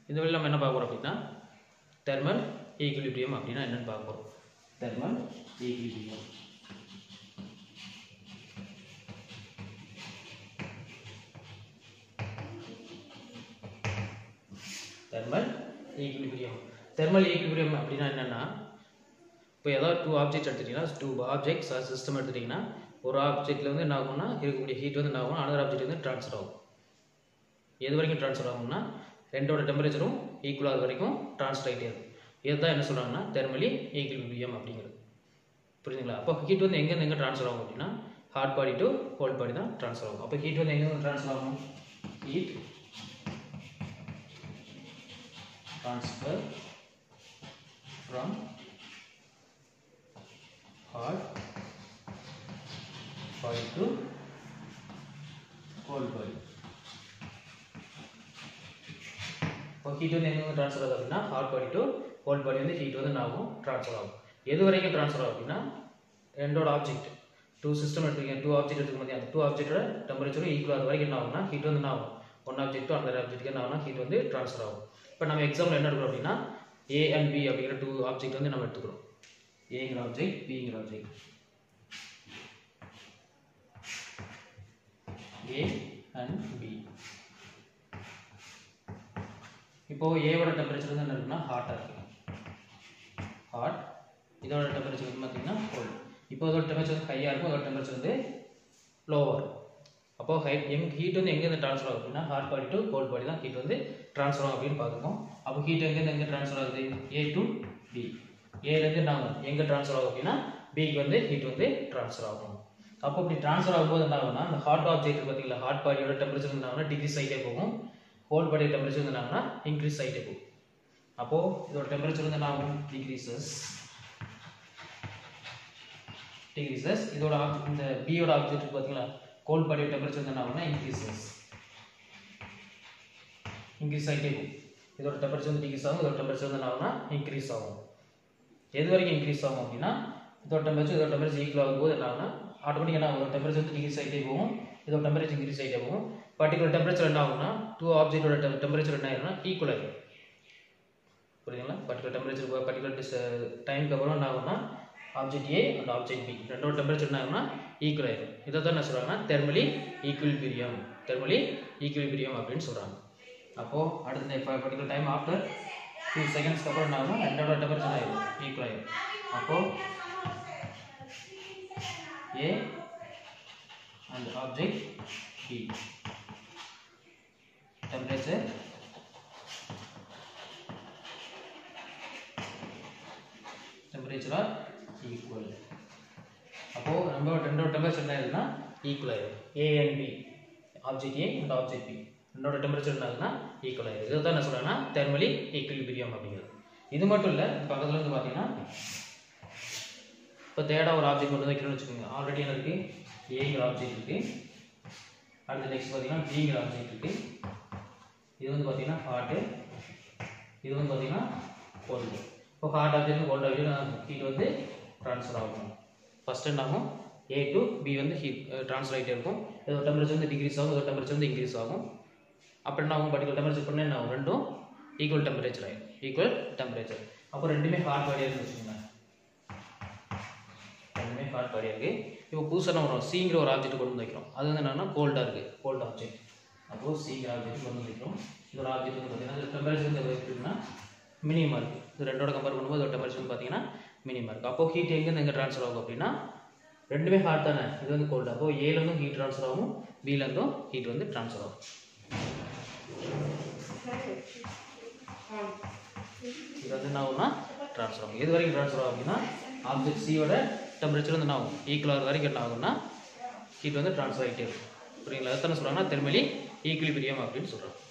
இந்த வழியில் நம்ம என்ன பார்க்க போகிறோம் அப்படின்னா தெர்மல் ஈக்குலிபிரியம் அப்படின்னா என்னன்னு பார்க்க போகிறோம் thermal equilibrium thermal equilibrium thermal equilibrium அப்படின்னா என்னென்னா இப்போ ஏதாவது டூ ஆப்ஜெக்ட் எடுத்துட்டிங்கன்னா டூ ஆப்ஜெக்ட்ஸ் சிஸ்டம் எடுத்துட்டிங்கன்னா ஒரு ஆப்ஜெக்ட்டில் வந்து என்ன ஆகும்னா இருக்கக்கூடிய ஹீட் வந்து என்ன ஆகும் அனதர் ஆப்ஜெக்ட் வந்து ட்ரான்ஸ்ஃபர் ஆகும் எது வரைக்கும் ட்ரான்ஸ்ஃபர் ஆகும்னா ரெண்டோட டெம்பரேச்சரும் ஈக்குவல் ஆகுற வரைக்கும் ட்ரான்ஸ்ஃபர் ஆகிட்டே இருக்கும் இதுதான் என்ன சொல்கிறாங்கன்னா தெர்மலி ஈக்குலிபிரியம் அப்படிங்கிறது புரியுதுங்களா அப்போ ஹீட் வந்து எங்கேருந்து எங்கே ட்ரான்ஸ்ஃபர் ஆகும் அப்படின்னா hot body to cold body தான் ட்ரான்ஸ்ஃபர் ஆகும் அப்போ ஹீட் வந்து எங்கேருந்து ட்ரான்ஸ்ஃபர் ஆகும் heat transfer from hot body to cold body இப்போ ஹீட் வந்து எங்கே ட்ரான்ஸ்ஃபர் ஆகுது அப்படின்னா hot body to cold body வந்து ஹீட் வந்து என்ன ஆகும் ட்ரான்ஸ்ஃபர் ஆகும் எது வரைக்கும் ட்ரான்ஸ்ஃபர் ஆகும் அப்படின்னா ரெண்டோட ஆப்ஜெக்ட் டூ சிஸ்டம் எடுத்துக்கீங்க டூ ஆப்ஜெக்ட் எடுத்துக்கும் போது அந்த டூ ஆப்ஜெக்டோட டெம்பரேச்சரும் ஈக்குவல் ஆகுது வரைக்கும் என்ன ஆகும்னா ஹீட் வந்து என்ன ஆகும் ஒன் ஆப்ஜெக்ட் அந்த ஆப்ஜெக்ட்டுக்கு என்ன ஆகும்னா ஹீட் வந்து ட்ரான்ஸ்ஃபர் ஆகும் இப்போ நம்ம எக்ஸாம்பிள் என்ன எடுக்கிறோம் அப்படின்னா ஏ அண்ட் பி அப்படிங்கிற டூ ஆப்ஜெக்ட் வந்து நம்ம எடுத்துக்கிறோம் ஏங்கிற ஆப்ஜெக்ட் பிங்கிற ஆப்ஜெக்ட் ஏ அண்ட் பி இப்போ ஏவோட டெம்பரேச்சர் வந்து என்ன இருக்குன்னா ஹாட்டாக இருக்கு ஹாட் இதோட டெம்பரேச்சர் வந்து பார்த்தீங்கன்னா கோல்டு இப்போ இதோட டெம்பரேச்சர் வந்து ஹையாக இருக்கும் அதோட டெம்பரேச்சர் வந்து லோவாக இருக்கும் அப்போ ஹை எங் ஹீட் வந்து எங்கேருந்து ட்ரான்ஸ்ஃபர் ஆகும் அப்படின்னா hot body to cold body தான் ஹீட் வந்து ட்ரான்ஸ்ஃபர் ஆகும் அப்படின்னு பார்த்துக்கோம் அப்போ ஹீட் எங்கேருந்து எங்கே ட்ரான்ஸ்ஃபர் ஆகுது ஏ டு பி ஏலேருந்து என்ன ஆகும் எங்கே ட்ரான்ஸ்ஃபர் ஆகும் அப்படின்னா பிக்கு வந்து ஹீட் வந்து ட்ரான்ஸ்ஃபர் ஆகும் அப்போ இப்படி ட்ரான்ஸ்ஃபர் ஆகும்போது என்ன ஆகும்னா அந்த ஹாட் ஆப்ஜெக்ட் பார்த்தீங்களா ஹாட் பாடியோட டெம்பரேச்சர் என்ன ஆகும்னா டிகிரிஸ் ஆகிட்டே போகும் கோல்ட் பாடி டெம்பரேச்சர் வந்து என்ன ஆகும்னா இன்க்ரீஸ் ஆகிட்டே போகும் அப்போது இதோட டெம்பரேச்சர் வந்து என்ன ஆகும் டிகிரிசஸ் டிகிரிசஸ் இதோட ஆப் இந்த பியோட ஆப்ஜெக்ட் பார்த்தீங்களா கோல்ட் பாடியோட டெம்பரேச்சர் வந்து என்ன ஆகும்னா இன்க்ரீசஸ் இன்க்ரீஸ் ஆகிட்டே போகும் இதோட டெம்பரேச்சர் வந்து டிகிரிஸ் ஆகும் இதோட டெம்பரேச்சர் வந்து என்ன ஆகும்னா இன்க்ரீஸ் ஆகும் எது வரைக்கும் இன்க்ரீஸ் ஆகும் அப்படின்னா இதோட டெம்பரேச்சர் இதோட டெம்பரேச்சர் ஈக்குவல் ஆகும்போது என்ன ஆகும்னா ஆட்டோமேட்டிக் என்ன ஆகும் டெம்பரேச்சர் வந்து டிகிரிஸ் ஆகிட்டே போகும் இதோட டெம்பரேச்சர் இன்க்ரீஸ் ஆகிட்டே போகும் பர்டிகுலர் டெம்பரேச்சர் என்ன ஆகும்னா டூ ஆப்ஜெக்டோட டெம்பரேச்சர் என்ன ஆயிரும்னா ஈக்குவல் ஆகிடும் புரியுதுங்களா பர்டிகுலர் டெம்பரேச்சர் பர்டிகுலர் டிஸ் டைமுக்கு அப்புறம் என்ன ஆகும்னா object A and object B ரெண்டோட டெம்பரேச்சர் என்ன ஆகும்னா ஈக்குவல் ஆயிடும் இதை தான் என்ன சொல்கிறாங்கன்னா thermal equilibrium thermal equilibrium அப்படின்னு சொல்கிறாங்க அப்போது அடுத்த பர்டிகுலர் டைம் ஆஃப்டர் டூ செகண்ட்ஸ்க்கு அப்புறம் என்ன ஆகும் ரெண்டோட டெம்பரேச்சர் ஆயிடும் ஈக்குவல் ஆயிடும் அப்போது A and object B temperature temperature are equal அப்போது நம்ம ரெண்டோட டெம்பரேச்சர் என்ன ஆயிருதுன்னா ஈக்குவல் ஆயிடும் A and B object A and object B ரெண்டோட டெம்பரேச்சர் என்ன ஆகுதுன்னா ஈக்குவல் ஆயிடுது இதை தான் என்ன சொல்கிறேன்னா தெர்மலி ஈக்குலிபிரியம் அப்படிங்கிறது இது மட்டும் இல்லை பக்கத்தில் வந்து பார்த்தீங்கன்னா இப்போ தேர்டாக ஒரு ஆப்ஜெக்ட் மட்டும் வைக்கணும்னு வச்சுக்கோங்க ஆல்ரெடி என்ன இருக்குது ஏங்கிற ஆப்ஜெக்ட் இருக்குது அடுத்து நெக்ஸ்ட் பார்த்தீங்கன்னா பிங்கிற ஆப்ஜெக்ட் இருக்குது இது வந்து பார்த்தீங்கன்னா ஹார்ட்டு இது வந்து பார்த்தீங்கன்னா கோல்டு இப்போ hard object cold object heat வந்து ட்ரான்ஸ்ஃபர் ஆகும் ஃபஸ்ட் என்ன ஆகும் ஏ டு பி வந்து ஹீட் ட்ரான்ஸ்ஃபர் ஆகிட்டே இருக்கும் இதோட டெம்பரேச்சர் வந்து டிகிரிஸ் ஆகும் இதோட டெம்பரேச்சர் வந்து இன்க்ரீஸ் ஆகும் அப்போ என்ன ஆகும் பர்டிகுலர் டெம்பரேச்சர் பண்ணால் என்ன ஆகும் ரெண்டும் ஈக்குவல் டெம்பரேச்சர் ஆகிடும் ஈக்குவல் டெம்பரேச்சர் அப்போ ரெண்டுமே ஹார்ட் பாடியாக இருந்து வச்சுக்கோங்க ரெண்டுமே ஹார்ட் பாடியாக இருக்குது இப்போ புதுசாக என்ன பண்ணுறோம் சிங்கிற ஒரு ஆப்ஜெக்ட் கொண்டு வந்து வைக்கிறோம் அது வந்து என்னன்னா கோல்டாக இருக்குது கோல்ட் ஆப்ஜெக்ட் அப்போது சிங்கிற ஆப்ஜெக்ட் கொண்டு வந்து வைக்கிறோம் இதோட ஆப்ஜெக்ட் வந்து பார்த்தீங்கன்னா டெம்பரேச்சர் வந்து எப்படின்னா மினிமம் இருக்குது இது ரெண்டோட கம்பேர் பண்ணும்போது இதோட டெம்பரேச்சர் வந்து பார்த்தீங்கன்னா மினிமம் இருக்குது அப்போது ஹீட் எங்கேருந்து எங்கே ட்ரான்ஸ்ஃபர் ஆகும் அப்படின்னா ரெண்டுமே ஹாட் தானே இது வந்து கோல்டு அப்போ ஏலேருந்தும் ஹீட் ட்ரான்ஸ்ஃபர் ஆகும் பிலேருந்தும் ஹீட் வந்து ட்ரான்ஸ்ஃபர் ஆகும் இது வந்து என்ன ஆகும்னா ட்ரான்ஸ்ஃபர் ஆகும் எது வரைக்கும் ட்ரான்ஸ்ஃபர் ஆகும் அப்படின்னா ஆப்ஜெக்ட் சியோட டெம்பரேச்சர் வந்து என்ன ஆகும் ஈக்குவல் ஆகிற வரைக்கும் என்ன ஆகும்னா ஹீட் வந்து ட்ரான்ஸ்ஃபர் ஆகிட்டே இருக்கும் புரியுங்களா அதை தானே சொல்கிறாங்கன்னா திருமலி ஈக்குலிபிரியம் அப்படின்னு சொல்கிறாங்க